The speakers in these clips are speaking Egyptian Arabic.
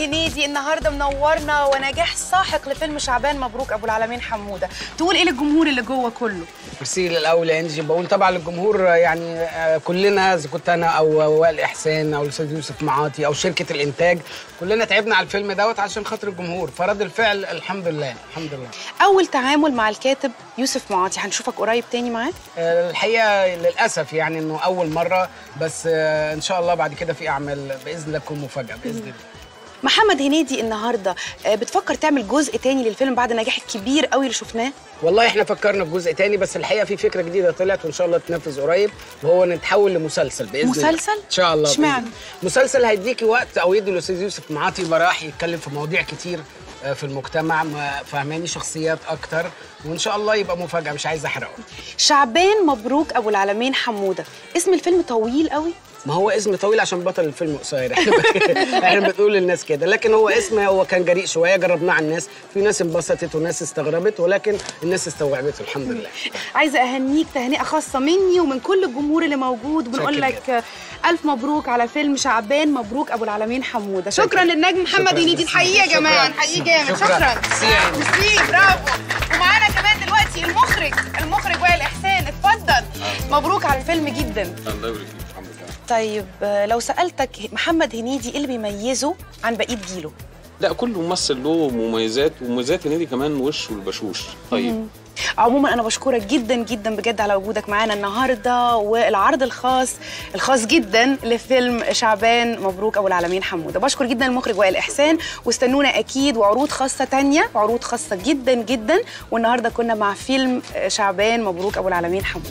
هنيدي النهارده منورنا ونجاح ساحق لفيلم شعبان مبروك ابو العالمين حموده تقول ايه للجمهور اللي جوه كله ميرسي الاول يا انجي بقول طبعا للجمهور يعني آه، كلنا اذا كنت انا او وائل احسان او الاستاذ يوسف معاطي او شركه الانتاج كلنا تعبنا على الفيلم دوت عشان خاطر الجمهور فرد الفعل الحمد لله الحمد لله اول تعامل مع الكاتب يوسف معاطي هنشوفك قريب تاني معاه آه، الحقيقه للاسف يعني انه اول مره بس آه، ان شاء الله بعد كده في اعمال باذن الله تكون مفاجاه باذن الله محمد هنيدي النهارده آه، بتفكر تعمل جزء تاني للفيلم بعد النجاح الكبير قوي اللي شفناه والله احنا فكرنا في جزء تاني بس الحقيقه في فكره جديده طلعت وان شاء الله تنفذ قريب وهو نتحول لمسلسل باذن الله مسلسل؟ ان شاء الله بإذن اشمعنى؟ الله. مسلسل هيديكي وقت او يدي الاستاذ يوسف معاطي يبقى راح يتكلم في مواضيع كتير آه، في المجتمع ما- فهماني شخصيات اكتر وان شاء الله يبقى مفاجاه مش عايز احرقه شعبان مبروك ابو العالمين حموده اسم الفيلم طويل قوي ما هو اسم طويل عشان بطل الفيلم قصير احنا احنا بنقول للناس كده لكن هو اسم هو كان جريء شويه جربناه على الناس في ناس انبسطت وناس استغربت ولكن الناس استوعبته الحمد لله عايزه اهنيك تهنئه خاصه مني ومن كل الجمهور اللي موجود بنقول شكراً لك آه، الف مبروك على فيلم شعبان مبروك ابو العالمين حموده شكرا للنجم محمد شكراً. هنيدي نحييه يا جماعه شكراً. نحييه جامد شكراً. شكرا ميرسي يا عيني. ميرسي برافو ومعانا كمان دلوقتي المخرج المخرج وائل احسان اتفضل مبروك على الفيلم جدا الله يبارك فيك الحمد لله طيب آه، لو سالتك محمد هنيدي ايه اللي بيميزه عن بقيه جيله لا كل ممثل له مميزات ومميزات هنيدي كمان وشه البشوش طيب عموما انا بشكرك جدا جدا بجد على وجودك معانا النهارده والعرض الخاص الخاص جدا لفيلم شعبان مبروك ابو العالمين حموده بشكر جدا المخرج وائل احسان واستنونا اكيد وعروض خاصه تانية وعروض خاصه جدا جدا والنهارده كنا مع فيلم شعبان مبروك ابو العالمين حموده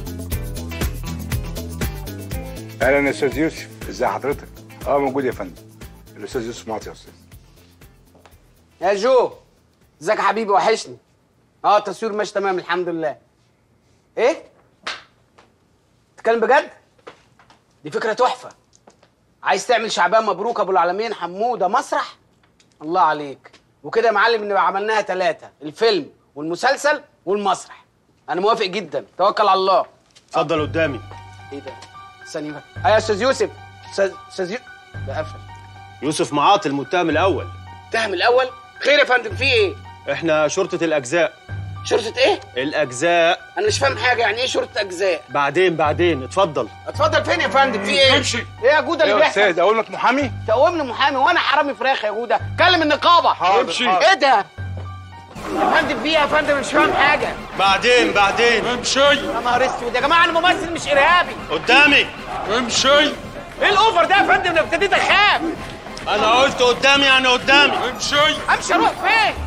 اهلا يا استاذ يوسف ازي حضرتك اه موجود يا فندم الاستاذ يوسف معطي يا استاذ يا جو ازيك يا حبيبي وحشني اه التصوير ماشي تمام الحمد لله ايه تتكلم بجد دي فكره تحفه عايز تعمل شعبان مبروك ابو العالمين حموده مسرح الله عليك وكده يا معلم نبقى عملناها ثلاثه الفيلم والمسلسل والمسرح انا موافق جدا توكل على الله اتفضل قدامي ايه ده ثانيه بقى ايوه يا استاذ يوسف استاذ استاذ يوسف ده قفل يوسف معاطي المتهم الاول التهم الاول خير يا فندم في ايه احنا شرطه الاجزاء شرطه ايه الاجزاء انا مش فاهم حاجه يعني ايه شرطه اجزاء بعدين بعدين اتفضل اتفضل فين يا فندم في ايه امشي. ايه يا جوده اللي ايوه يا بيحصل استاذ اقول لك محامي تقومني محامي وانا حرامي فراخ يا جوده كلم النقابه حاضر، امشي حاضر. ايه ده يا فندم في ايه يا فندم مش فاهم حاجه بعدين بعدين امشي يا نهار اسود يا جماعه انا ممثل مش ارهابي قدامي امشي ايه الاوفر ده يا فندم انا ابتديت اخاف انا قلت قدامي يعني قدامي امشي امشي اروح فين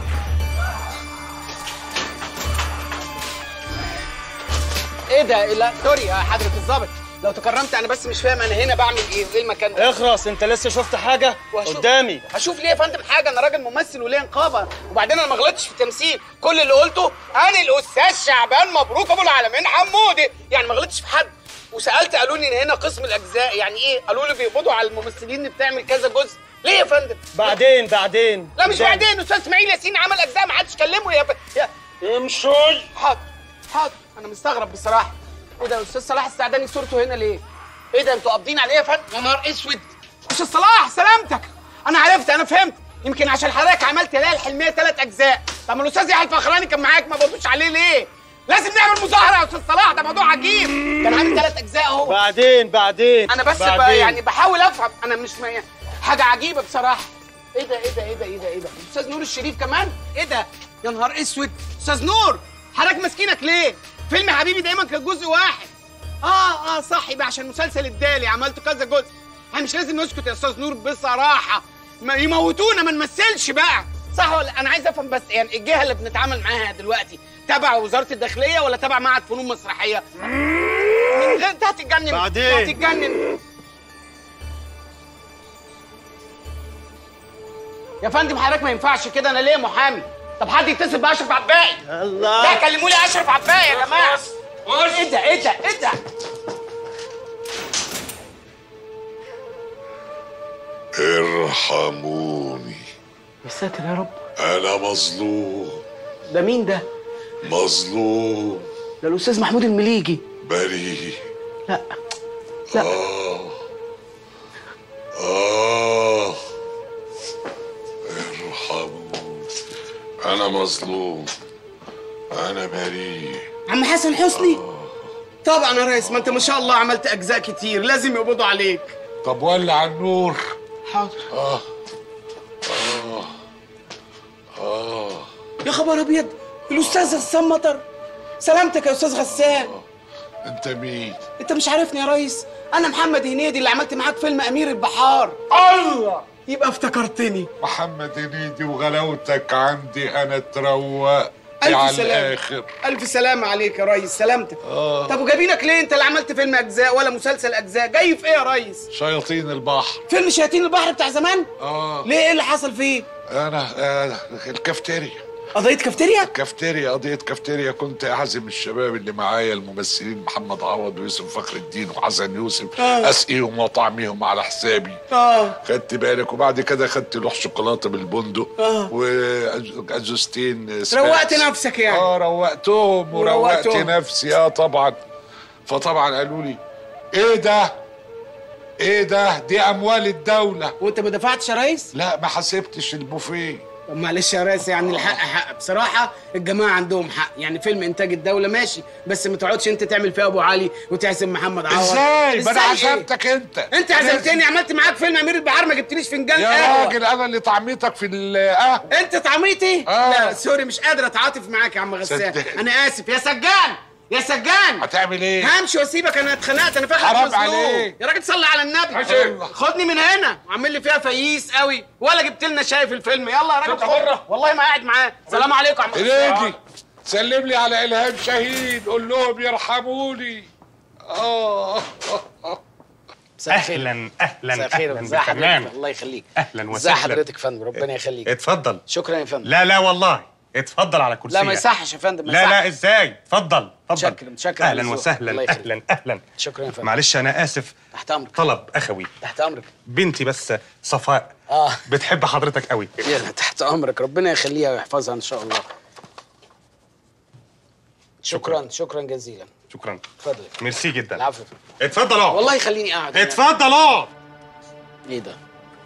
ايه ده إيه لا سوري يا حضره الظابط لو تكرمت انا بس مش فاهم انا هنا بعمل ايه ايه المكان ده اخرس انت لسه شفت حاجه وهشوف- قدامي هشوف ليه يا فندم حاجه انا راجل ممثل وليه نقابه وبعدين انا ما غلطتش في التمثيل كل اللي قلته انا الاستاذ شعبان مبروك ابو العالمين حمودي يعني ما غلطتش في حد وسالت قالوا لي ان هنا قسم الاجزاء يعني ايه قالوا لي بيقبضوا على الممثلين اللي بتعمل كذا جزء ليه يا فندم بعدين بعدين لا مش قدامي. بعدين استاذ اسماعيل ياسين عمل اجزاء ما حدش كلمه يا, ف... يا امشي حاضر حاضر انا مستغرب بصراحه ايه ده استاذ صلاح السعداني صورته هنا ليه ايه ده انتوا قابضين عليه يا فندم يا نهار اسود استاذ صلاح سلامتك انا عرفت انا فهمت يمكن عشان حضرتك عملت ليالي الحلميه ثلاث اجزاء طب ما الاستاذ يحيى الفخراني كان معاك ما بردوش عليه ليه لازم نعمل مظاهره يا استاذ صلاح ده موضوع عجيب كان عامل ثلاث اجزاء اهو بعدين بعدين انا بس بعدين. بقى يعني بحاول افهم انا مش ما حاجه عجيبه بصراحه ايه ده ايه ده ايه ده ايه ده ايه ده استاذ نور الشريف كمان ايه ده يا نهار اسود استاذ نور حضرتك ماسكينك ليه فيلم حبيبي دايما كان جزء واحد اه اه صح يبقى عشان مسلسل الدالي عملته كذا جزء احنا مش لازم نسكت يا استاذ نور بصراحه ما يموتونا ما نمثلش بقى صح ولا انا عايز افهم بس يعني الجهه اللي بنتعامل معاها دلوقتي تبع وزاره الداخليه ولا تبع معهد فنون مسرحيه من غير انت هتتجنن بعدين. هتتجنن يا فندم حضرتك ما ينفعش كده انا ليه محامي طب حد يتصل باشرف عباقي الله لا كلموا لي اشرف عباقي يا جماعه ايه ده ايه ده ايه ده ارحموني يا ساتر يا رب انا مظلوم ده مين ده مظلوم ده الاستاذ محمود المليجي بريء لا لا آه انا مظلوم انا بريء عم حسن حسني طبعا يا ريس ما انت ما شاء الله عملت اجزاء كتير لازم يقبضوا عليك طب ولع النور حاضر اه اه اه يا خبر ابيض الاستاذ غسان مطر سلامتك يا استاذ غسان انت مين انت مش عارفني يا ريس انا محمد هنيدي اللي عملت معاك فيلم امير البحار الله يبقى افتكرتني محمد هنيدي وغلاوتك عندي انا اتروقت ألف على سلامة. الاخر الف سلامة عليك يا ريس سلامتك آه. طب وجايبينك ليه انت اللي عملت فيلم اجزاء ولا مسلسل اجزاء جاي في ايه يا ريس شياطين البحر فيلم شياطين البحر بتاع زمان اه ليه ايه اللي حصل فيه انا آه الكافتيريا قضية كافتيريا كافتيريا قضية كافتيريا كنت أعزم الشباب اللي معايا الممثلين محمد عوض ويوسف فخر الدين وحسن يوسف آه. أسقيهم وأطعميهم على حسابي اه خدت بالك وبعد كده خدت لوح شوكولاتة بالبندق آه. وأزوزتين روقت نفسك يعني. اه روقتهم وروقت وروقتهم. نفسي اه طبعا فطبعا قالوا لي ايه ده ايه ده دي اموال الدولة وانت ما دفعتش يا ريس لا ما حسبتش البوفيه طب معلش يا ريس يعني الحق حق بصراحة الجماعة عندهم حق يعني فيلم إنتاج الدولة ماشي بس ما تقعدش أنت تعمل فيها أبو علي وتعزم محمد عوض ازاي ما انا إزاي إيه؟ عزمتك انت أنت عزمتني عملت معاك فيلم أمير البحار ما جبتليش فنجان يا قهوة راجل انا اللي طعميتك في القهوه أنت طعميتي؟ آه. لا سوري مش قادر أتعاطف معاك يا عم غسان صدقني. أنا آسف يا سجان يا سجان هتعمل ايه همشي واسيبك انا اتخنقت انا فاكر حرام مظلوم. عليك. يا راجل صلي على النبي عشان. خدني من هنا وعامل لي فيها فييس قوي ولا جبت لنا شاي في الفيلم يلا يا راجل خد والله ما قاعد معاه سلام عليكم يا عم هنيدي سلم لي على الهام شاهين قول لهم يرحموني اه مساء الخير. اهلا اهلا مساء الخير اهلا ازي حضرتك بالفنان الله يخليك أهلاً ازي وسهلاً. حضرتك يا فندم ربنا يخليك اتفضل شكرا يا فندم لا لا والله اتفضل على كرسيك لا ما يصحش يا فندم ما لا لا يصحش. ازاي اتفضل اتفضل متشكر- متشكر على اهلا الذوق. وسهلا الله يخليك. اهلا اهلا شكرا يا فندم معلش انا اسف تحت امرك طلب اخوي تحت امرك بنتي بس صفاء اه بتحب حضرتك قوي يلا تحت امرك ربنا يخليها ويحفظها ان شاء الله شكرا شكرا جزيلا شكرا اتفضل ميرسي جدا العفو اتفضل اقعد والله يخليني قاعد اتفضل اقعد ايه ده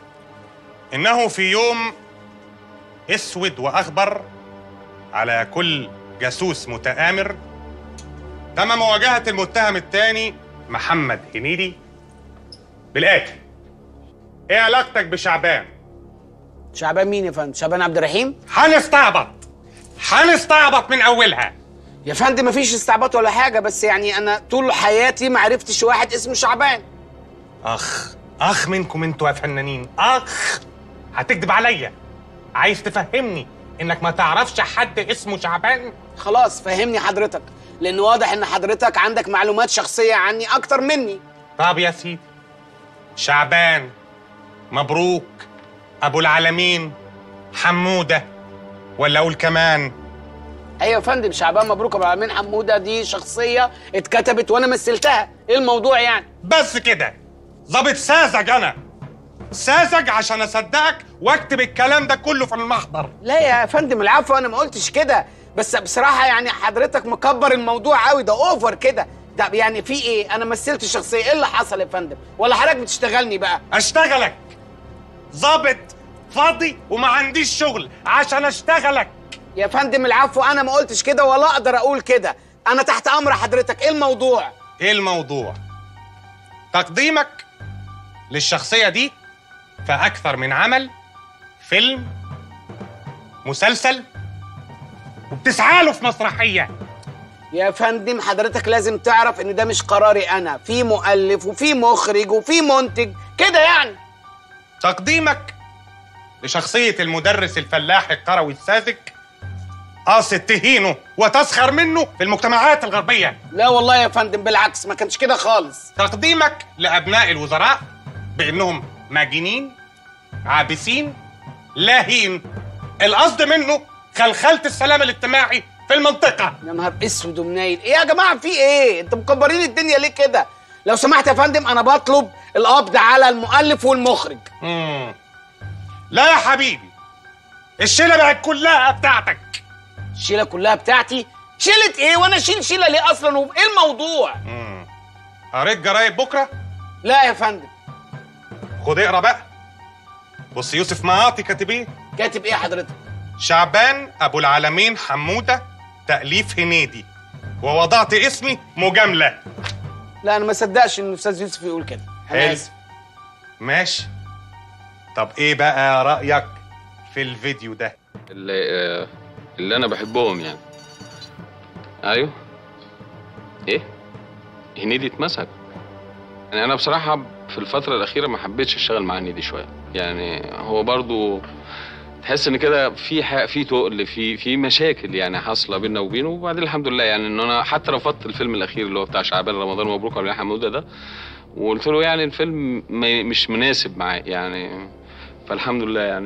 انه في يوم اسود واخضر على كل جاسوس متآمر تم مواجهة المتهم الثاني محمد هنيدي بالآتي ايه علاقتك بشعبان؟ شعبان مين يا فندم شعبان عبد الرحيم هنستعبط هنستعبط من اولها يا فندم مفيش استعباط ولا حاجه بس يعني انا طول حياتي ما عرفتش واحد اسمه شعبان اخ اخ منكم انتوا يا فنانين اخ هتكذب عليا عايز تفهمني انك ما تعرفش حد اسمه شعبان خلاص فهمني حضرتك لان واضح ان حضرتك عندك معلومات شخصيه عني اكتر مني طب يا سيدي شعبان مبروك ابو العالمين حموده ولا اقول كمان ايوه يا فندم شعبان مبروك ابو العالمين حموده دي شخصيه اتكتبت وانا مثلتها ايه الموضوع يعني بس كده ظابط ساذج انا ساذج عشان اصدقك واكتب الكلام ده كله في المحضر لا يا فندم العفو انا ما قلتش كده بس بصراحه يعني حضرتك مكبر الموضوع قوي ده اوفر كده ده يعني في ايه انا مثلت الشخصيه ايه اللي حصل يا فندم ولا حضرتك بتشتغلني بقى اشتغلك ظابط فاضي وما عنديش شغل عشان اشتغلك يا فندم العفو انا ما قلتش كده ولا اقدر اقول كده انا تحت امر حضرتك ايه الموضوع ايه الموضوع تقديمك للشخصيه دي في اكثر من عمل فيلم مسلسل وبتسعى له في مسرحيه يا فندم حضرتك لازم تعرف ان ده مش قراري انا في مؤلف وفي مخرج وفي منتج كده يعني تقديمك لشخصيه المدرس الفلاح القروي الساذج قاصد تهينه وتسخر منه في المجتمعات الغربيه لا والله يا فندم بالعكس ما كانش كده خالص تقديمك لابناء الوزراء بانهم ماجنين عابسين لاهين القصد منه خلخله السلام الاجتماعي في المنطقه يا نهار اسود ومنيل ايه يا جماعه في ايه انتوا مكبرين الدنيا ليه كده لو سمحت يا فندم انا بطلب القبض على المؤلف والمخرج مم. لا يا حبيبي الشيله بقت كلها بتاعتك الشيله كلها بتاعتي شيله ايه وانا اشيل شيله ليه اصلا وايه الموضوع مم. قريت جرايد بكره لا يا فندم خد اقرا بقى بص يوسف معاطي كاتب ايه كاتب ايه حضرتك شعبان ابو العالمين حموده تاليف هنيدي ووضعت اسمي مجامله لا انا ما صدقش ان الاستاذ يوسف يقول كده حلو. انا اسف ماشي طب ايه بقى رايك في الفيديو ده اللي, آه، اللي انا بحبهم يعني ايوه ايه هنيدي اتمسك يعني انا بصراحه في الفتره الاخيره ما حبيتش اشتغل مع هنيدي شويه يعني هو برضو تحس ان كده في ح- في تقل في في مشاكل يعني حاصله بيننا وبينه وبعدين الحمد لله يعني ان انا حتى رفضت الفيلم الاخير اللي هو بتاع شعبان رمضان مبروك على حموده ده وقلت له يعني الفيلم ما- مش مناسب معاه يعني فالحمد لله يعني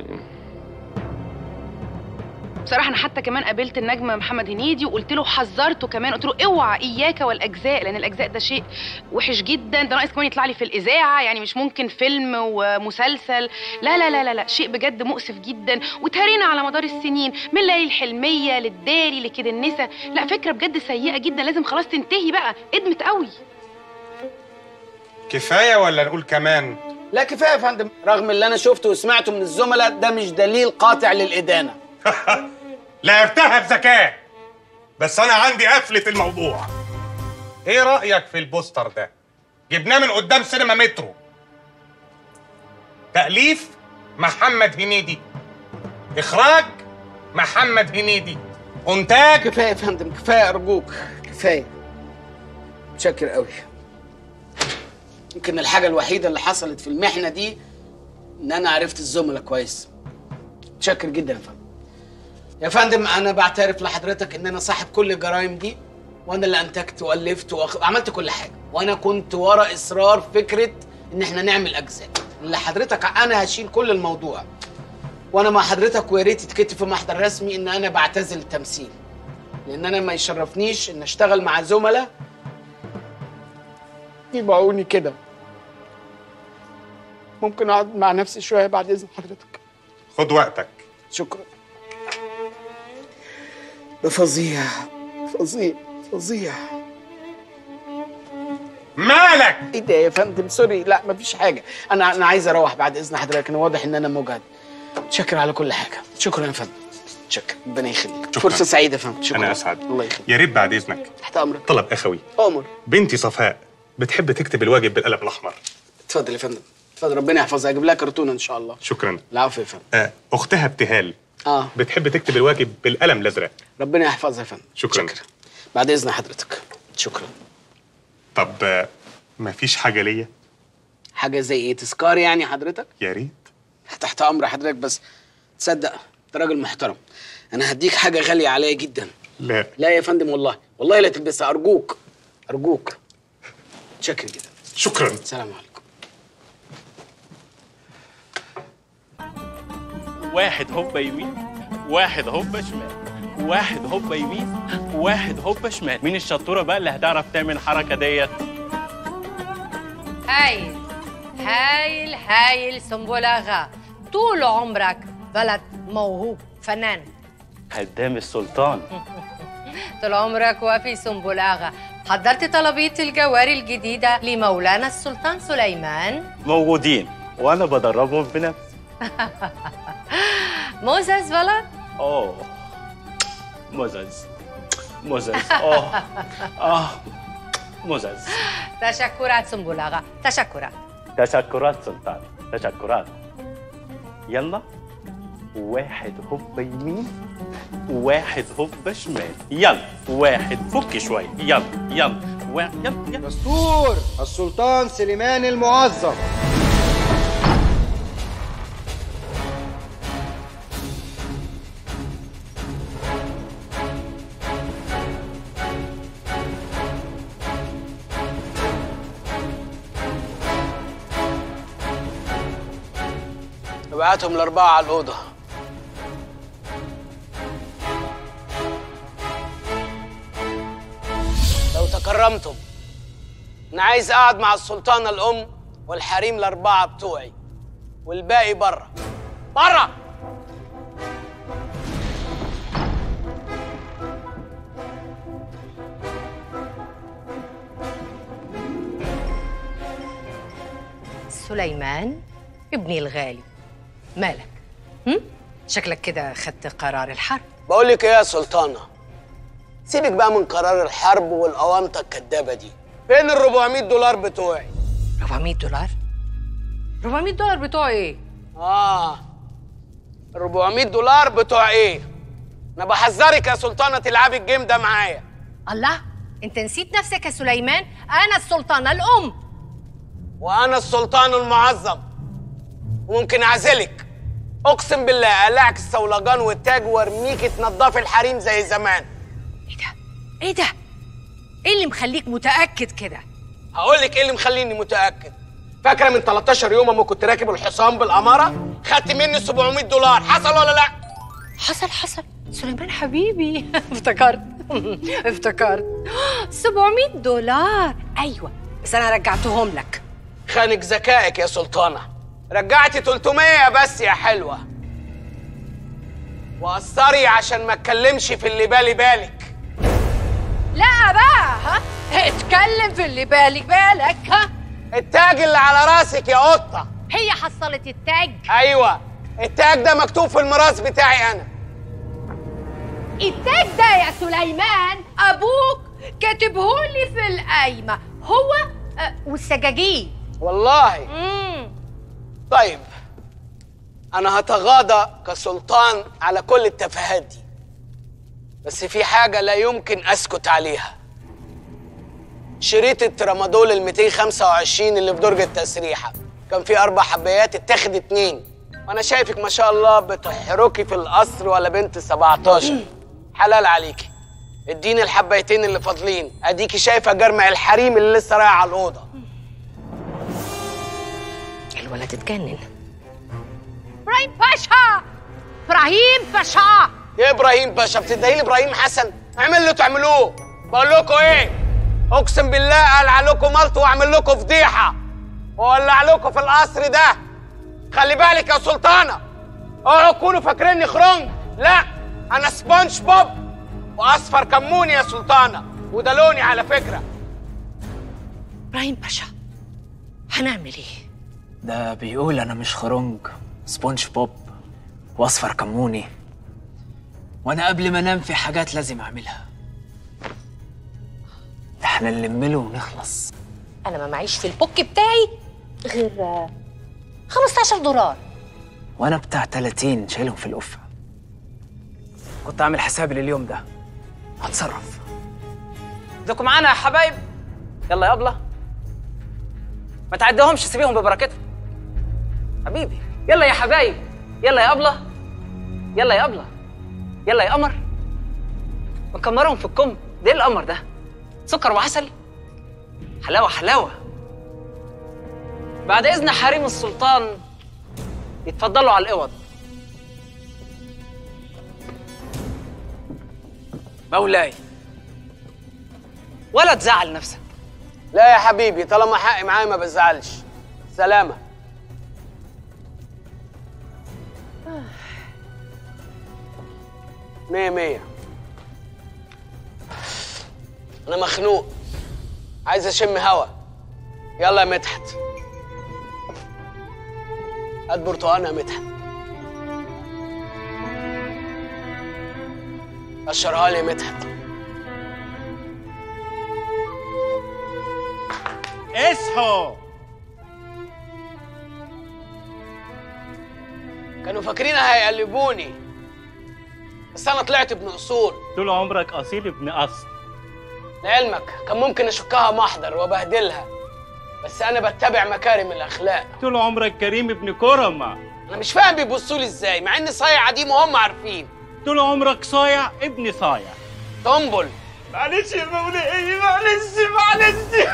بصراحه انا حتى كمان قابلت النجم محمد هنيدي وقلت له حذرته كمان قلت له اوعى اياك والاجزاء لان الاجزاء ده شيء وحش جدا ده ناقص كمان يطلع لي في الاذاعه يعني مش ممكن فيلم ومسلسل لا لا لا لا, لا. شيء بجد مؤسف جدا وتهرينا على مدار السنين من ليالي الحلميه للداري لكده النسا لا فكره بجد سيئه جدا لازم خلاص تنتهي بقى ادمت قوي كفايه ولا نقول كمان لا كفايه يا فندم رغم اللي انا شفته وسمعته من الزملاء ده مش دليل قاطع للادانه لعبتها بذكاء بس انا عندي قفله الموضوع ايه رايك في البوستر ده جبناه من قدام سينما مترو تاليف محمد هنيدي اخراج محمد هنيدي انتاج كفايه يا فندم كفايه ارجوك كفايه متشكر قوي يمكن الحاجه الوحيده اللي حصلت في المحنه دي ان انا عرفت الزملاء كويس متشكر جدا يا فندم يا فندم انا بعترف لحضرتك ان انا صاحب كل الجرائم دي وانا اللي انتجت والفت وعملت كل حاجه وانا كنت ورا اصرار فكره ان احنا نعمل اجزاء اللي حضرتك انا هشيل كل الموضوع وانا مع حضرتك ويا ريت يتكتب في محضر رسمي ان انا بعتزل التمثيل لان انا ما يشرفنيش ان اشتغل مع زملاء يبيعوني كده ممكن اقعد مع نفسي شويه بعد اذن حضرتك خد وقتك شكرا ده فظيع فظيع فظيع مالك ايه ده يا فندم سوري لا مفيش حاجه انا انا عايز اروح بعد اذن حضرتك انا واضح ان انا مجهد شكرا على كل حاجه شكرا يا فندم شكرا ربنا يخليك شكراً. فرصه سعيده يا فندم شكرا انا اسعد الله يخليك يا ريت بعد اذنك تحت امرك طلب اخوي امر بنتي صفاء بتحب تكتب الواجب بالقلم الاحمر اتفضل يا فندم اتفضل ربنا يحفظها اجيب لها كرتونه ان شاء الله شكرا العفو يا فندم آه، اختها ابتهال اه بتحب تكتب الواجب بالقلم الازرق ربنا يحفظها يا فندم شكراً. بعد اذن حضرتك شكرا طب آه، مفيش حاجه ليا حاجه زي ايه تذكار يعني حضرتك يا ريت تحت امر حضرتك بس تصدق انت راجل محترم انا هديك حاجه غاليه عليا جدا لا لا يا فندم والله والله لا تلبسها ارجوك ارجوك شكرا جدا شكرا السلام عليكم واحد هوبا يمين واحد هوبا شمال واحد هوبا يمين واحد هوبا شمال مين الشطوره بقى اللي هتعرف تعمل الحركه ديت هايل هايل هايل سنبلاغة طول عمرك ولد موهوب فنان قدام السلطان طول عمرك وفي سنبلاغة حضرت طلبية الجواري الجديدة لمولانا السلطان سليمان موجودين وانا بدربهم بنفسي موزز ولد اوه مزز مزز اه اه مزز تشكرات سنبلاغة تشكرات تشكرات سلطان تشكرات يلا واحد هوبا يمين واحد هوبا شمال يلا واحد فك شوية يلا يلا واحد يلا يلا دستور السلطان سليمان المعظم ابعتهم الاربعه على الاوضه لو تكرمتم انا عايز اقعد مع السلطانه الام والحريم الاربعه بتوعي والباقي بره بره سليمان ابني الغالي مالك هم؟ شكلك كده خدت قرار الحرب بقول لك ايه يا سلطانه سيبك بقى من قرار الحرب والاونطه الكدابه دي فين ال 400 دولار بتوعي 400 دولار 400 دولار بتوع ايه اه 400 دولار بتوع ايه انا بحذرك يا سلطانه تلعبي الجيم ده معايا الله انت نسيت نفسك يا سليمان انا السلطانه الام وانا السلطان المعظم وممكن اعزلك اقسم بالله اقلعك الصولجان والتاج وارميكي تنضفي الحريم زي زمان ايه ده ايه اللي مخليك متاكد كده هقول لك ايه اللي مخليني متاكد فاكره من 13 يوم اما كنت راكب الحصان بالاماره خدت مني 700 دولار حصل ولا لا حصل حصل سليمان حبيبي افتكرت افتكرت 700 دولار ايوه بس انا رجعتهم لك خانك ذكائك يا سلطانه رجعتي 300 بس يا حلوه وقصري عشان ما اتكلمش في اللي بالي بالك لا بقى ها اتكلم في اللي بالك بالك ها التاج اللي على راسك يا قطه هي حصلت التاج ايوه التاج ده مكتوب في الميراث بتاعي انا التاج ده يا سليمان ابوك كاتبهولي في القايمه هو آه، والسجاجيد والله امم طيب انا هتغاضى كسلطان على كل التفاهات دي بس في حاجه لا يمكن اسكت عليها شريط الترامادول ال 225 اللي في درج التسريحه كان فيه اربع حبايات اتاخد اتنين وانا شايفك ما شاء الله بتحركي في القصر ولا بنت 17 حلال عليكي اديني الحبايتين اللي فاضلين اديكي شايفه جرمع الحريم اللي لسه رايح على الاوضه الولد اتجنن ابراهيم باشا ابراهيم باشا يا ابراهيم باشا بتدعي لي ابراهيم حسن اعمل اللي تعملوه بقول لكم ايه اقسم بالله العى لكم ملط واعمل لكم فضيحه واولع لكم في القصر ده خلي بالك يا سلطانه اوعوا تكونوا فاكريني خرنج لا انا سبونج بوب واصفر كموني يا سلطانه وده لوني على فكره ابراهيم باشا هنعمل ايه ده بيقول انا مش خرنج سبونج بوب واصفر كموني وانا قبل ما انام في حاجات لازم اعملها ده احنا نلم له ونخلص انا ما معيش في البوك بتاعي غير آه، 15 دولار وانا بتاع 30 شايلهم في القفه كنت عامل حسابي لليوم ده هتصرف ادوكوا معانا يا حبايب يلا يا ابله ما تعدهمش سيبيهم ببركتهم حبيبي يلا يا حبايب يلا يا ابله يلا يا ابله يلا يا قمر مكمرهم في الكم ده ايه القمر ده سكر وعسل حلاوه حلاوه بعد اذن حريم السلطان يتفضلوا على الاوض مولاي ولا تزعل نفسك لا يا حبيبي طالما حقي معايا ما بزعلش سلامه مية مية أنا مخنوق عايز أشم هوا يلا يا مدحت هات برتقان يا مدحت قشرها لي يا مدحت اصحوا كانوا فاكرين هيقلبوني بس أنا طلعت ابن أصول طول عمرك اصيل ابن اصل لعلمك كان ممكن أشكها محضر وأبهدلها بس أنا بتبع مكارم الأخلاق طول عمرك كريم ابن كرمة أنا مش فاهم بيبصوا لي إزاي مع إني صايع دي وهم عارفين طول عمرك صايع ابن صايع تنبل معلش يا مولاي معلش معلش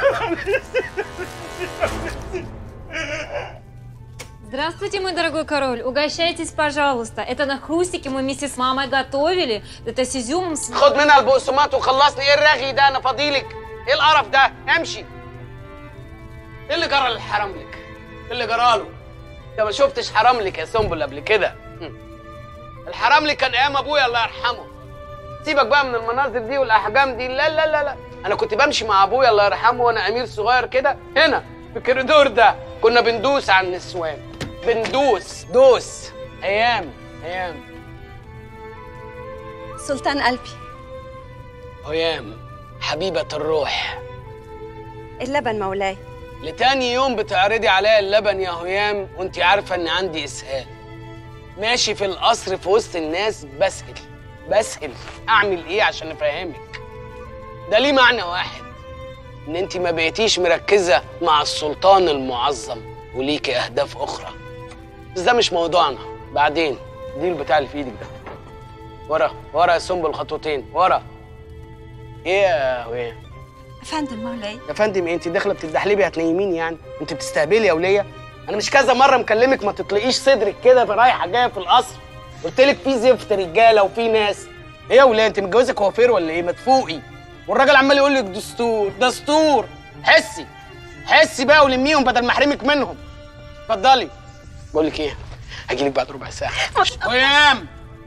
Здравствуйте, мой дорогой король. Угощайтесь, пожалуйста. Это на хрустики мы вместе с мамой готовили. Это с изюмом. С... خد منها البقسماط وخلصني ايه الرغي ده انا فاضيلك ايه القرف ده امشي ايه اللي جرى للحرملك ايه اللي جراله انت ما شفتش حرملك يا سنبل قبل كده هم. الحرملك كان ايام ابويا الله يرحمه سيبك بقى من المناظر دي والاحجام دي لا لا لا لا انا كنت بمشي مع ابويا الله يرحمه وانا امير صغير كده هنا في الكوريدور ده كنا بندوس على النسوان بندوس دوس ايام هيام سلطان قلبي هيام حبيبة الروح اللبن مولاي لتاني يوم بتعرضي عليا اللبن يا هيام وانت عارفة ان عندي اسهال ماشي في القصر في وسط الناس بسهل بسهل اعمل ايه عشان افهمك ده ليه معنى واحد ان انت ما بقيتيش مركزة مع السلطان المعظم وليكي اهداف اخرى بس ده مش موضوعنا بعدين دي البتاع اللي في ايدك ده ورا ورا يا سنبل خطوتين ورا ايه يا هويه افندم مولاي يا فندم إيه؟ انت داخله بتدحلبي هتنيميني يعني انت بتستهبلي يا وليه انا مش كذا مره مكلمك ما تطلقيش صدرك كده رايحه جايه في القصر قلت لك في زفت رجاله وفي ناس ايه يا وليه انت متجوزه كوافير ولا ايه ما تفوقي والراجل عمال يقول لك دستور دستور حسي حسي بقى ولميهم بدل ما احرمك منهم اتفضلي بقول لك ايه هجي لك بعد ربع ساعه قيام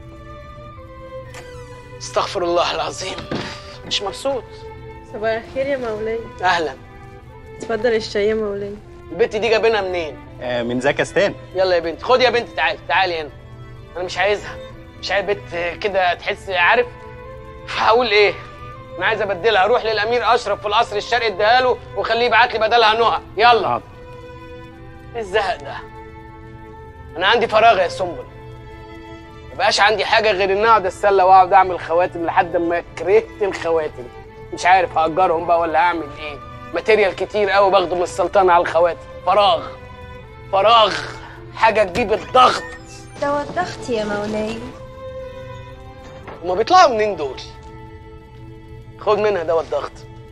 استغفر الله العظيم مش مبسوط صباح الخير يا مولاي اهلا اتفضل الشاي يا مولاي البت دي جايبينها منين آه من زكستان يلا يا بنتي خدي يا بنتي تعالي تعالي هنا انا مش عايزها مش عايز بنت كده تحس عارف هقول ايه انا عايز ابدلها اروح للامير اشرف في القصر الشرقي اديها له وخليه يبعت لي بدلها نهى يلا حاضر ايه الزهق ده انا عندي فراغ يا سنبل مبقاش عندي حاجه غير ان اقعد اتسلى واقعد اعمل خواتم لحد ما كرهت الخواتم مش عارف هاجرهم بقى ولا هعمل ايه ماتيريال كتير قوي باخده من السلطنه على الخواتم فراغ فراغ حاجه تجيب الضغط دواء الضغط يا مولاي هما بيطلعوا منين دول خد منها دواء الضغط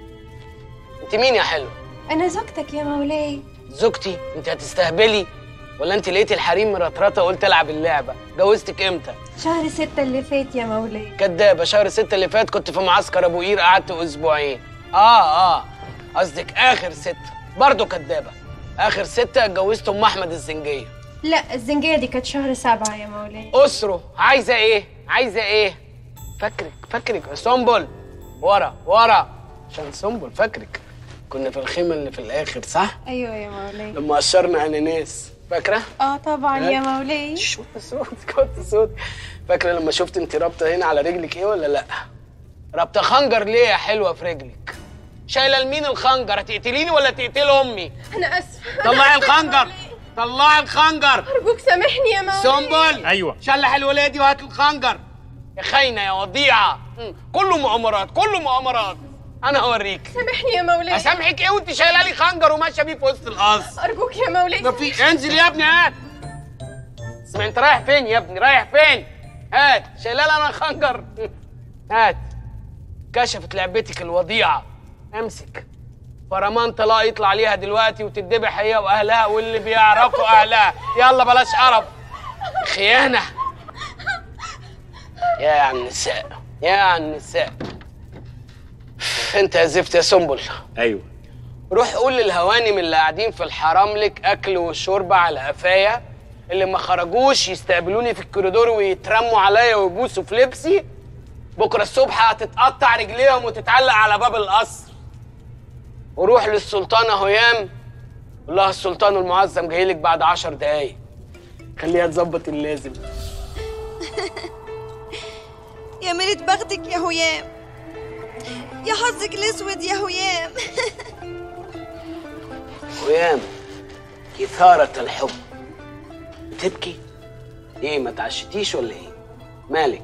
انت مين يا حلو انا زوجتك يا مولاي زوجتي انت هتستهبلي ولا انت لقيت الحريم مرطرطه وقلت العب اللعبه جوزتك امتى شهر ستة اللي فات يا مولاي كدابه شهر ستة اللي فات كنت في معسكر ابو قير قعدت اسبوعين اه اه قصدك اخر ستة برضه كدابه اخر ستة اتجوزت ام احمد الزنجيه لا الزنجية دي كانت شهر سبعة يا مولاي اسره عايزه ايه عايزه ايه فاكرك فاكرك سنبل ورا ورا عشان سنبل فاكرك كنا في الخيمه اللي في الاخر صح ايوه يا مولاي لما قشرنا اناناس فاكره اه طبعا يا مولاي صوت صوت صوت فاكره لما شفت انت رابطه هنا على رجلك ايه ولا لا رابطه خنجر ليه يا حلوه في رجلك شايله لمين الخنجر هتقتليني ولا تقتلي امي انا اسفة طلعي الخنجر طلعي الخنجر ارجوك سامحني يا مولاي سنبل ايوه شلح الولايه دي وهات الخنجر يا خاينه يا وضيعه مم. كله مؤامرات كله مؤامرات انا هوريك سامحني يا مولاي اسامحك ايه وانت شايله لي خنجر وماشيه بيه في وسط القصر ارجوك يا مولاي ما في انزل يا ابني هات اسمع انت رايح فين يا ابني رايح فين هات شايله لي انا خنجر هات كشفت لعبتك الوضيعه امسك فرمان طلاق يطلع عليها دلوقتي وتدبح هي واهلها واللي بيعرفوا اهلها يلا بلاش قرف خيانه يا عن النساء يا عن النساء انت يا زفت يا سنبل ايوه روح قول للهوانم اللي قاعدين في الحرام لك اكل وشرب على قفايا اللي ما خرجوش يستقبلوني في الكوريدور ويترموا عليا ويبوسوا في لبسي بكره الصبح هتتقطع رجليهم وتتعلق على باب القصر وروح للسلطانه هيام قول لها السلطان المعظم جاي لك بعد عشر دقايق خليها تظبط اللازم يا ميلة بختك يا هيام يا حظك الاسود يا هيام هيام إثارة الحب تبكي ايه ما تعشتيش ولا ايه مالك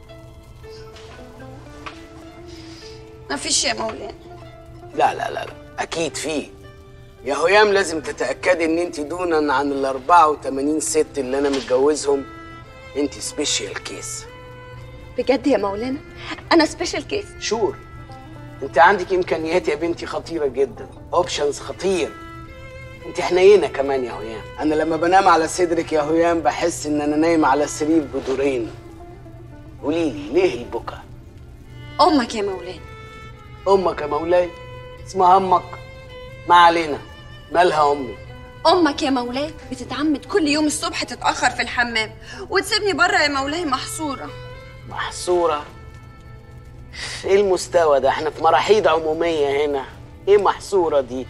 ما فيش يا مولانا لا لا لا لا اكيد في يا هيام لازم تتاكدي ان انت دونا عن ال 84 ست اللي انا متجوزهم انت سبيشال كيس بجد يا مولانا انا سبيشال كيس شور انت عندك امكانيات يا بنتي خطيره جدا اوبشنز خطير انت حنينه كمان يا هيام انا لما بنام على صدرك يا هيام بحس ان انا نايم على سرير بدورين قولي لي ليه البكا امك يا مولانا امك يا مولاي اسمها امك ما علينا مالها امي امك يا مولاي بتتعمد كل يوم الصبح تتاخر في الحمام وتسيبني بره يا مولاي محصوره محصوره ايه المستوى ده احنا في مراحيض عموميه هنا ايه محصوره دي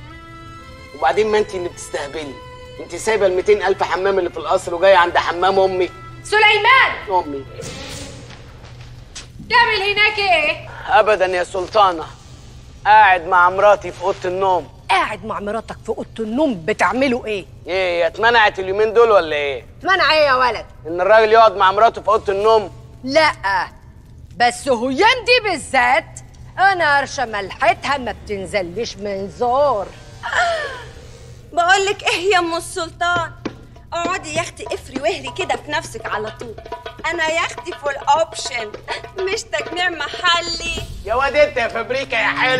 وبعدين ما انت اللي بتستهبلي انت سايبه ال 200 الف حمام اللي في القصر وجايه عند حمام امي سليمان امي تعمل هناك ايه ابدا يا سلطانه قاعد مع مراتي في اوضه النوم قاعد مع مراتك في اوضه النوم بتعملوا ايه ايه هي اتمنعت اليومين دول ولا ايه منع ايه يا ولد ان الراجل يقعد مع مراته في اوضه النوم لا بس هيام دي بالذات انا قرشه ملحتها ما بتنزلش من زور بقول لك ايه يا ام السلطان اقعدي يا اختي افري وهري كده في نفسك على طول انا يا اختي فول اوبشن مش تجميع محلي يا واد انت يا فابريكا يا حلو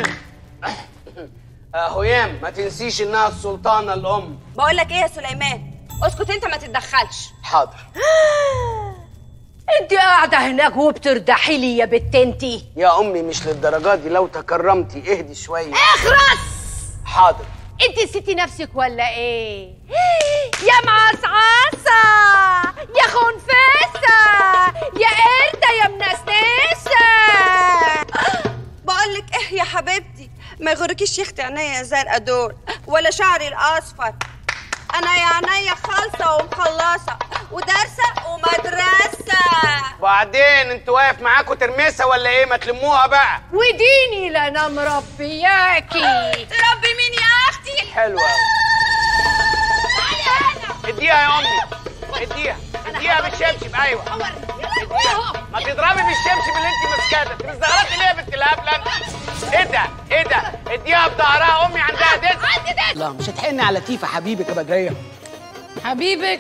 آه هيام ما تنسيش انها السلطانه الام بقول لك ايه يا سليمان اسكت انت ما تتدخلش حاضر انت قاعده هناك وبتردحي لي يا بت انتي يا امي مش للدرجات دي لو تكرمتي اهدي شويه اخرس حاضر انت نسيتي نفسك ولا ايه يا معصعصة يا خنفسة يا قردة يا منسنسة بقول لك ايه يا حبيبتي ما يغركيش يا اختي عينيا زرقاء دول ولا شعري الاصفر انا يا عينيا خالصه ومخلصه ودارسه ومدرسه وبعدين انت واقف معاكوا ترمسه ولا ايه ما تلموها بقى وديني لا انا مربياكي تربي مين يا اختي حلوه اديها يا امي اديها اديها بالشبشب ايوه اديها ما تضربي بالشبشب اللي انت ماسكاه ده انت مستغربتي ليه يا بنت الهبله انت ايه ده ايه ده اديها بظهرها امي عندها دس لا مش هتحن على تيفا حبيبك يا بدريه حبيبك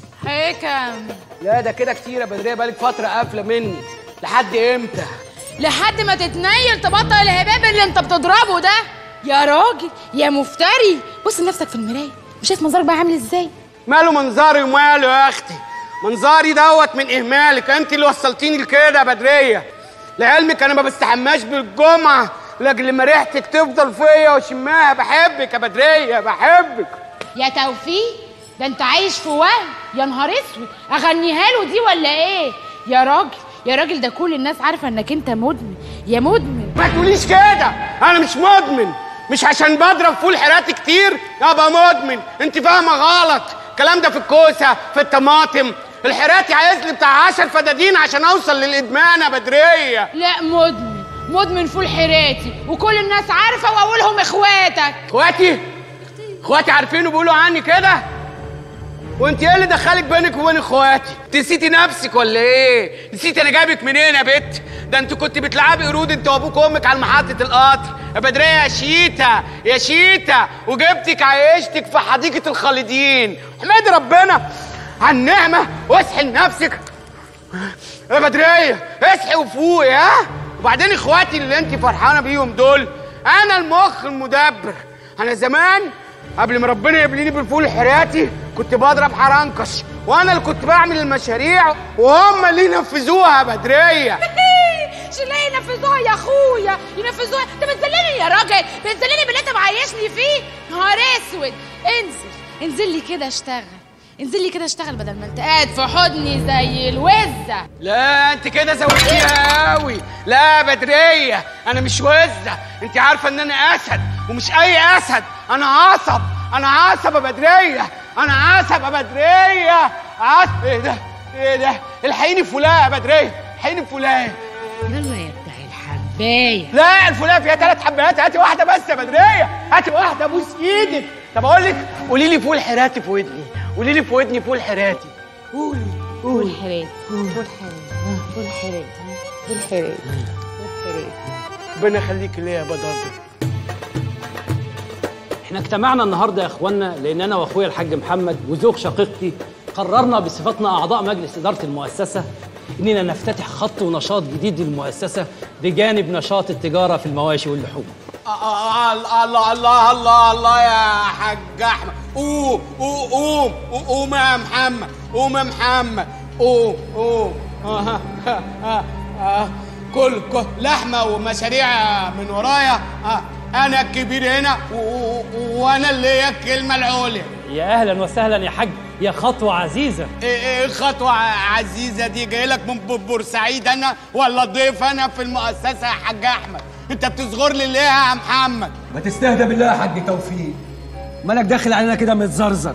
هيكم لا ده كده كتير يا بدريه بقالك فتره قافله مني لحد امتى لحد ما تتنيل تبطل الهباب اللي انت بتضربه ده يا راجل يا مفتري بص لنفسك في المرايه مش شايف منظرك بقى عامل ازاي ماله منظري وماله يا اختي منظري دوت من اهمالك انت اللي وصلتيني لكده يا بدريه لعلمك انا ما بستحماش بالجمعه لاجل ما ريحتك تفضل فيا واشمها بحبك يا بدريه بحبك يا توفيق ده انت عايش في وهم يا نهار اسود اغنيها له دي ولا ايه يا راجل يا راجل ده كل الناس عارفه انك انت مدمن يا مدمن ما تقوليش كده انا مش مدمن مش عشان بضرب فول حراتي كتير ابقى مدمن انت فاهمه غلط الكلام ده في الكوسه في الطماطم الحراتي عايز لي بتاع 10 فدادين عشان اوصل للادمان يا بدريه لا مدمن مدمن فول حراتي وكل الناس عارفه واولهم اخواتك اخواتي اخواتي عارفين وبيقولوا عني كده وانت ايه اللي دخلك بينك وبين اخواتي نسيتي نفسك ولا ايه نسيتي انا جايبك منين يا بت ده انت كنت بتلعبي قرود انت وابوك وامك على محطه القطر يا بدريه يا شيتا يا شيتا وجبتك عيشتك في حديقه الخالدين احمدي ربنا على النعمه واصحي لنفسك يا بدريه اصحي وفوقي ها وبعدين اخواتي اللي انت فرحانه بيهم دول انا المخ المدبر انا زمان قبل ما ربنا يبليني بالفول الحراتي كنت بضرب حرنكش وانا اللي كنت بعمل المشاريع وهم اللي ينفذوها يا بدريه مش لا ينفذوها يا اخويا ينفذوها انت بتذلني يا راجل بتذلني باللي انت معيشني فيه نهار اسود انزل انزل لي كده اشتغل انزل لي كده اشتغل بدل ما انت قاعد في حضني زي الوزه لا انت كده زودتيها قوي لا يا بدريه انا مش وزه انت عارفه ان انا اسد ومش اي اسد انا عصب انا عصب يا بدريه انا عصب يا بدريه عصب ايه ده ايه ده الحقيني فلاه يا بدريه الحقيني فلاه يلا يا بتاع الحبايه لا الفلاه فيها ثلاث حبات هاتي واحده بس يا بدريه هاتي واحده ابوس ايدك طب اقول لك قولي لي فول حراتي في ودني قولي لي في ودني فول حراتي قولي فول حراتي فول حراتي فول حراتي فول حراتي فول حراتي ربنا يخليك ليا يا بدر احنا اجتمعنا النهارده يا اخوانا لان انا واخويا الحاج محمد وزوج شقيقتي قررنا بصفتنا اعضاء مجلس اداره المؤسسه اننا نفتتح خط ونشاط جديد للمؤسسه بجانب نشاط التجاره في المواشي واللحوم. آه، الله الله الله الله الله يا حاج احمد قوم قوم قوم قوم يا محمد قوم يا محمد قوم قوم آه، آه، آه، آه. كل كل لحمه ومشاريع من ورايا آه. انا الكبير هنا و- و- وانا اللي هي الكلمه العليا يا اهلا وسهلا يا حاج يا خطوه عزيزه. ايه ايه الخطوه عزيزه دي جاي لك من ب- بورسعيد انا ولا ضيف انا في المؤسسه يا حاج احمد انت بتصغر لي ليه يا محمد ما تستهدى بالله يا حاج توفيق مالك داخل علينا كده متزرزر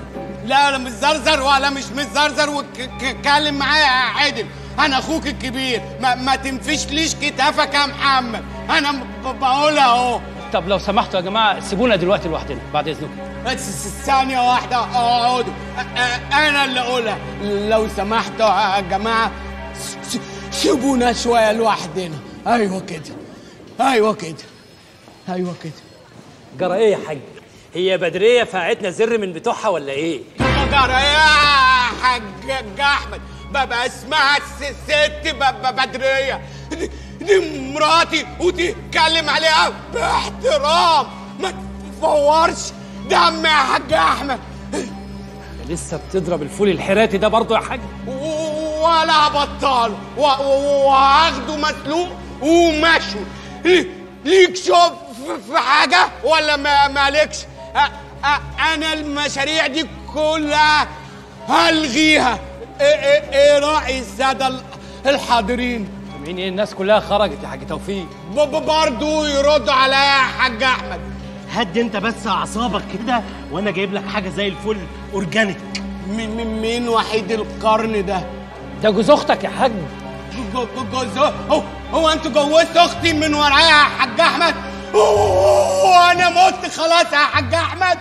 لا لا مش زرزر ولا مش متزرزر واتكلم معايا يا عادل انا اخوك الكبير ما, ما تنفشليش كتافك يا محمد انا ب- بقولها اهو طب لو سمحتوا يا جماعه سيبونا دلوقتي لوحدنا بعد اذنكم بس س- ثانية واحدة اقعدوا أ- أ- أنا اللي أقولها لو سمحتوا يا جماعة س- س- سيبونا شوية لوحدنا أيوة كده أيوة كده أيوة كده جرى ايه يا حاج هي بدريه فاعتنا زر من بتوعها ولا ايه جرى يا حاج أحمد بابا اسمها الس- ست ب- ب- بدرية دي, دي مراتي وتتكلم عليها باحترام ما تفورش دم يا حاج أحمد لسه بتضرب الفول الحراتي ده برضه يا حاج ولا بطال و- و- وهاخده مسلوق ومشوي لي- ليك شوف في حاجة ولا ما مالكش أ- أ- أنا المشاريع دي كلها هلغيها إيه, إيه, إيه رأي السادة ال- الحاضرين مين ايه الناس كلها خرجت يا حاج توفيق ب- ب- برضو يردوا عليا يا حاج أحمد هدي انت بس اعصابك كده وانا جايب لك حاجه زي الفل اورجانيك مين مين مين وحيد القرن ده ده جوز اختك يا حاج جو- جو- جوز هو هو انتوا جوزتوا اختي من ورايا يا حاج احمد وانا مت خلاص يا حاج احمد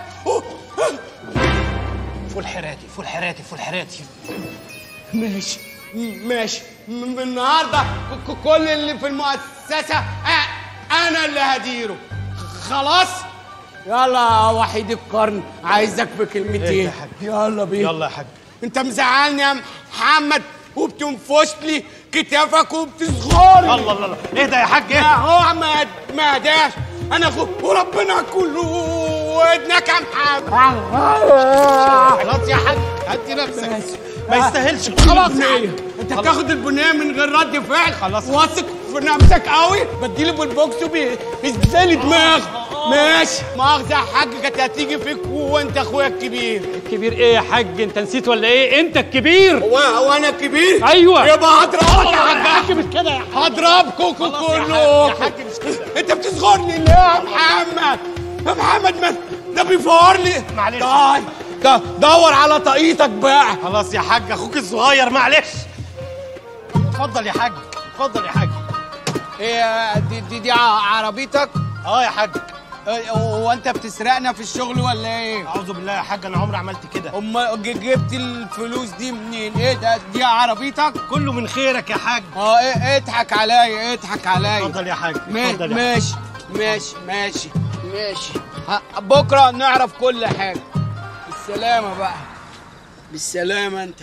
فول حراتي فول حراتي فول حراتي ماشي ماشي من من النهارده ك- ك- كل اللي في المؤسسه أ- انا اللي هديره خلاص يلا يا وحيد القرن عايزك في كلمتين يلا بينا يلا يا حاج انت مزعلني يا محمد وبتنفش لي كتافك وبتصغرني الله الله الله ايه ده يا حاج ايه لا هو ما ما هداش انا اخوك وربنا كله ودنك يا محمد خلاص يا حاج هدي نفسك ما يستاهلش خلاص يا حاج انت بتاخد البنيه من غير رد فعل خلاص واثق في نفسك قوي بديله بالبوكس وبيزلي دماغ ماشي مؤاخذة يا حاج كانت هتيجي فيك وانت اخويا الكبير الكبير ايه يا حاج انت نسيت ولا ايه انت الكبير هو هو انا الكبير ايوه يبقى هضربك يا حاج حاج مش كده يا حاج هضربكم كلكم انت بتصغرني ليه يا محمد يا محمد ما ده بيفور لي معلش. طيب ده دور على طاقيتك بقى خلاص يا حاج اخوك الصغير معلش اتفضل يا حاج اتفضل يا حاج ايه دي دي, دي ع- عربيتك اه يا حاج إيه، هو انت بتسرقنا في الشغل ولا ايه اعوذ بالله يا حاج انا عمري عملت كده امال ج- جبت الفلوس دي منين ايه ده دي عربيتك كله من خيرك يا حاج اه ايه اضحك عليا اضحك عليا اتفضل يا حاج ما- اتفضل يا حاج. ماشي ماشي ماشي ماشي ه- بكره نعرف كل حاجه بالسلامه بقى بالسلامه انت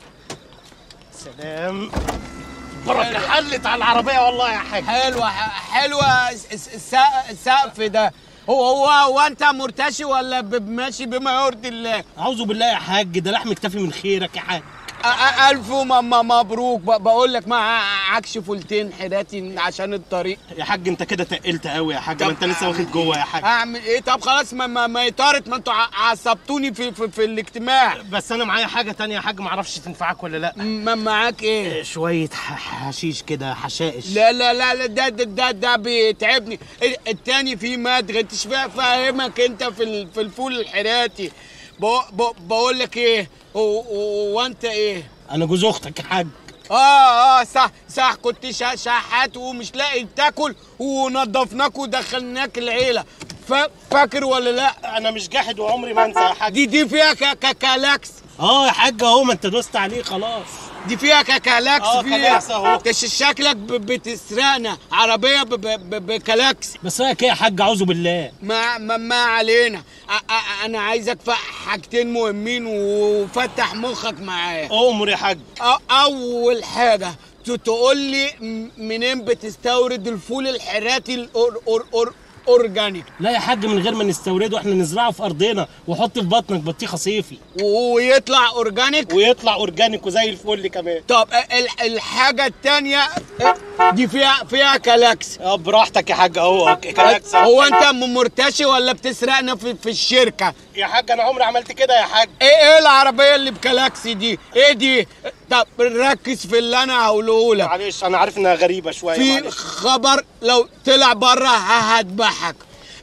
سلام بركه حلت على العربيه والله يا حاج حلوه حلوه الس- الس- السق- السقف ده هو هو هو انت مرتشي ولا ب- ماشي بما يرضي الله اعوذ بالله يا حاج ده لحم اكتفي من خيرك يا حاج أ- أ- الف م- م- مبروك ب- بقول لك معكش فولتين حداتي عشان الطريق يا حاج انت كده تقلت قوي يا حاج ما انت لسه واخد جوه يا حاج اعمل ايه طب خلاص ما ما, ما يطارت ما انتوا ع- عصبتوني في, في في الاجتماع بس انا معايا حاجه تانية يا حاج ما اعرفش تنفعك ولا لا ما معاك ايه شويه ح- حشيش كده حشائش لا لا لا لا ده ده ده, ده بيتعبني ال- التاني فيه مدغ انت مش فا- فاهمك انت في ال- في الفول الحراتي بق- بق- بقول لك ايه هو- هو انت ايه انا جوز اختك يا حاج اه اه صح صح كنت شا- شحات ومش لاقي تاكل ونضفناك ودخلناك العيله فا- فاكر ولا لا انا مش جاحد وعمري ما انسى يا حاج دي دي فيها ك- ك- كلاكس اه يا حاج اهو ما انت دوست عليه خلاص دي فيها ك- كلاكس آه، فيها كلاكس أهو. ده ش- شكلك ب- بتسرقنا عربيه ب- ب- ب- بكلاكس بس رايك ايه يا حاج اعوذ بالله ما ما, ما علينا أ- أ- انا عايزك في حاجتين مهمين وفتح مخك معايا امر يا حاج أ- اول حاجه ت- تقول لي م- منين بتستورد الفول الحراتي الأور أور أور اورجانيك لا يا حاج من غير ما نستورده احنا نزرعه في ارضنا وحط في بطنك بطيخه صيفي ويطلع اورجانيك ويطلع اورجانيك وزي الفل كمان طب ال- الحاجه التانية دي فيها فيها كلاكس اه براحتك يا حاج اهو كلاكس هو انت م- مرتشي ولا بتسرقنا في, في الشركه يا حاج انا عمري عملت كده يا حاج ايه ايه العربيه اللي بكلاكس دي ايه دي طب ركز في اللي انا هقوله لك معلش انا عارف انها غريبه شويه في معلش. خبر لو طلع بره هذبحك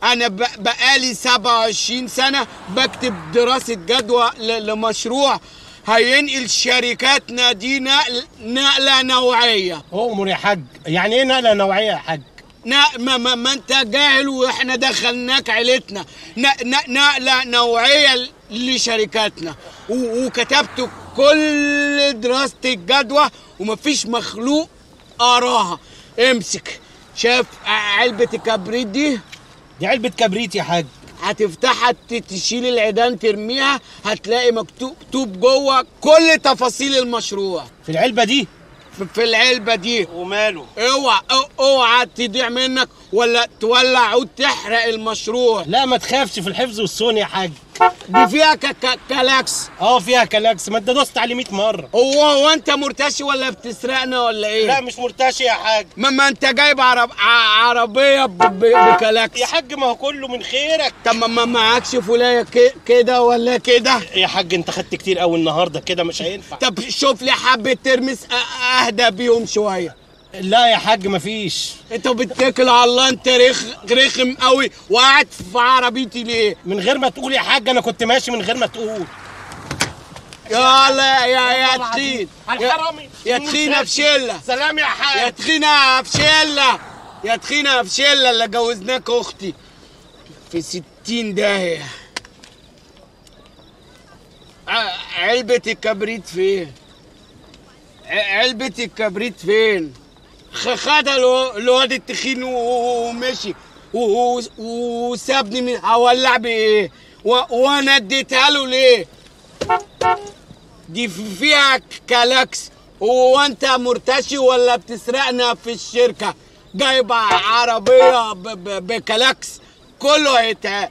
انا ب- بقالي 27 سنه بكتب دراسه جدوى ل- لمشروع هينقل شركاتنا دي نقل نقله نوعيه أؤمر يا حاج يعني إيه نقلة نوعية يا حاج نا ما, ما, ما انت جاهل واحنا دخلناك عيلتنا ن- ن- نقله نوعيه ل- لشركاتنا و- وكتبت كل دراسه الجدوى ومفيش مخلوق قراها امسك شايف علبه الكبريت دي دي علبه كبريت يا حاج هتفتحها ت- تشيل العيدان ترميها هتلاقي مكتوب مكتوب جوه كل تفاصيل المشروع في العلبه دي في, في العلبه دي وماله اوعى أو- اوعى تضيع منك ولا تولع عود تحرق المشروع لا ما تخافش في الحفظ والصون يا حاج دي فيها ك ك كلاكس اه فيها كلاكس ما انت دوست عليه 100 مره هو هو انت مرتشي ولا بتسرقنا ولا ايه لا مش مرتشي يا حاج ما, ما انت جايب عرب ع- عربيه ب- ب- بكلاكس يا حاج ما هو كله من خيرك طب ما- ما معكش فلايه ك- كده ولا كده يا حاج انت خدت كتير قوي النهارده كده مش هينفع طب شوف لي حبه ترمس أ- اهدى بيهم شويه لا يا حاج مفيش انت بتتكل على الله انت رخ رخم قوي وقاعد في عربيتي ليه من غير ما تقول يا حاج انا كنت ماشي من غير ما تقول يلا يا يا تخين الحرامي يا تخينه في شله سلام يا حاج يا تخينه في شله يا تخينه في شله اللي جوزناك اختي في ستين داهيه ع- علبة الكبريت فين؟ ع- علبة الكبريت فين؟ خ- خدها الو- الواد التخين و- ومشي و- و- وسابني من هولع بايه؟ و- وانا اديتها له ليه؟ دي في- فيها ك- كلاكس هو انت مرتشي ولا بتسرقنا في الشركة جايب عربية ب- ب- بكلاكس كله هيتع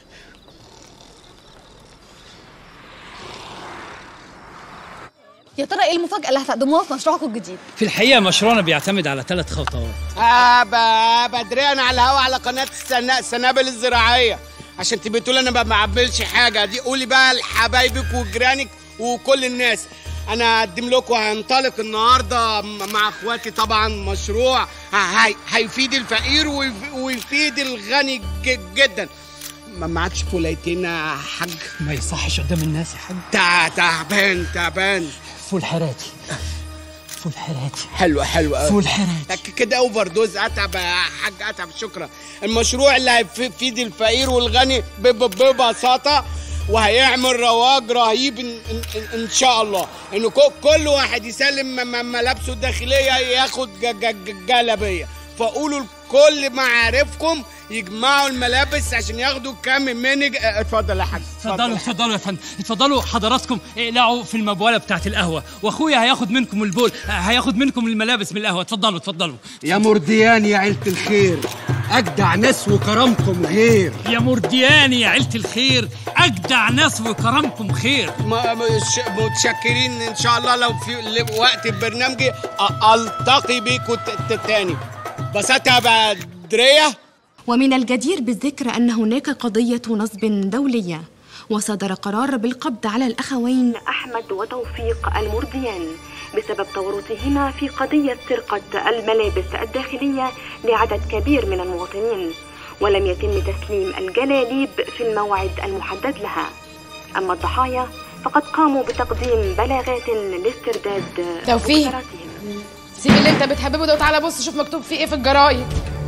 يا ترى ايه المفاجأة اللي هتقدموها في مشروعكم الجديد؟ في الحقيقه مشروعنا بيعتمد على ثلاث خطوات آه ب- بدريان على الهوا على قناة السنا- السنابل الزراعية عشان تبقى تقول انا ما بعملش حاجة دي قولي بقى لحبايبك وجيرانك وكل الناس انا هقدم لكم هنطلق النهارده م- مع اخواتي طبعا مشروع ه- هي- هيفيد الفقير ويف- ويفيد الغني ج- جدا ما معكش فولايتين يا حاج ما يصحش قدام الناس يا حاج تع- تعبان تعبان فول حراتي فول حراتي حلو حلو قوي فول حراتي لك كده اوفر دوز اتعب يا حاج اتعب شكرا المشروع اللي هيفيد الفقير والغني ب- ب- ببساطه وهيعمل رواج رهيب إن, إن, إن, ان شاء الله انه كو- كل واحد يسلم م- م- ملابسه الداخليه ياخد ج- ج- ج- جلبيه فقولوا لكل معارفكم يجمعوا الملابس عشان ياخدوا كام من ج- اتفضل يا حاج اتفضلوا اتفضلوا يا فندم اتفضلوا حضراتكم اقلعوا في المبوله بتاعت القهوه واخويا هياخد منكم البول هياخد منكم الملابس من القهوه اتفضلوا اتفضلوا يا مرديان يا عيلة الخير أجدع ناس وكرمكم غير يا مردياني يا عيله الخير اجدع ناس وكرمكم خير ما- مش- متشكرين ان شاء الله لو في ل- وقت برنامجي أ- التقي بيكم ت- ت- تاني بساطة يا بدرية ومن الجدير بالذكر أن هناك قضية نصب دولية وصدر قرار بالقبض على الأخوين أحمد وتوفيق المرديان بسبب تورطهما في قضية سرقة الملابس الداخلية لعدد كبير من المواطنين ولم يتم تسليم الجلاليب في الموعد المحدد لها أما الضحايا فقد قاموا بتقديم بلاغات لاسترداد توفيق. مقتراتهم. سيب اللي انت بتحببه ده وتعالى بص شوف مكتوب فيه ايه في الجرايد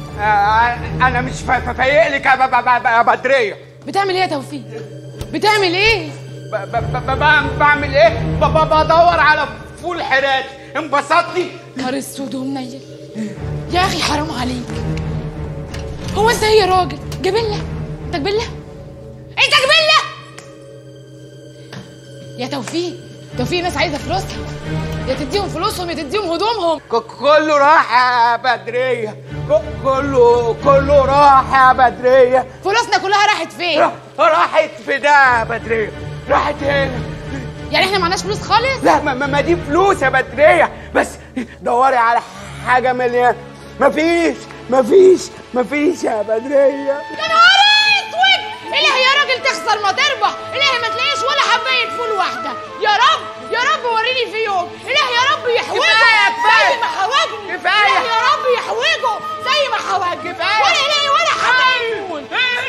انا مش فا- فايق لك يا ب- ب- ب- يا بدرية بتعمل ايه يا توفيق بتعمل ايه ب- ب- ب- ب- بعمل ايه ب- ب- بدور على فول حراتي انبسطتي نهار اسود ومنيل يا اخي حرام عليك هو انت ايه يا راجل جبله انت جبله انت جبله يا توفيق توفيق ناس عايزه فلوسها يا تديهم فلوسهم يا تديهم هدومهم ك- كله راح يا بدرية ك- كله كله راح يا بدرية فلوسنا كلها راحت فين راحت في ده يا بدرية راحت هنا يعني احنا معناش فلوس خالص لا ما, ما, ما دي فلوس يا بدرية بس دوري على حاجة مليان مفيش مفيش مفيش يا بدرية يا نهار اسود الهي يا راجل تخسر ما تربح الهي ما تلاقيش ولا حبايه فول واحده يا رب يا رب وريني في يوم الهي يا رب يحوجه كفاية، كفاية. زي ما حوجني كفاية. الهي يا رب يحوجه زي ما حوجني كفاية. ولا الهي ولا حبايه فول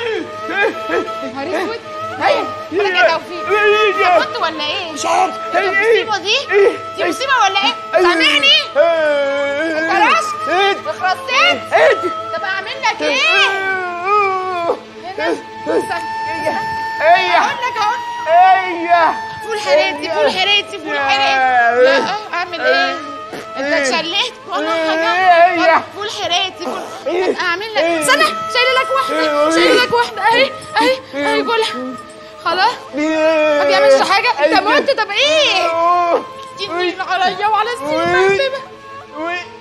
نهار اسود ايوه مالك يا توفيق انت كنت ولا ايه؟ مش عارف المصيبه دي دي مصيبه ولا ايه؟ سامعني انت رشت اترصيت طب اعمل لك ايه؟ هنا ايه اقول لك اهو ايه فول حراتي فول حراتي فول حراتي لا اعمل ايه؟ انت اتشليت والله حاجه فول حراتي فول اعمل لك استنى شايله لك واحده شايله لك واحده اهي اهي اهي كلها خلاص ما بيعملش حاجه انت مت طب ايه؟ تدين عليا وعلى السيف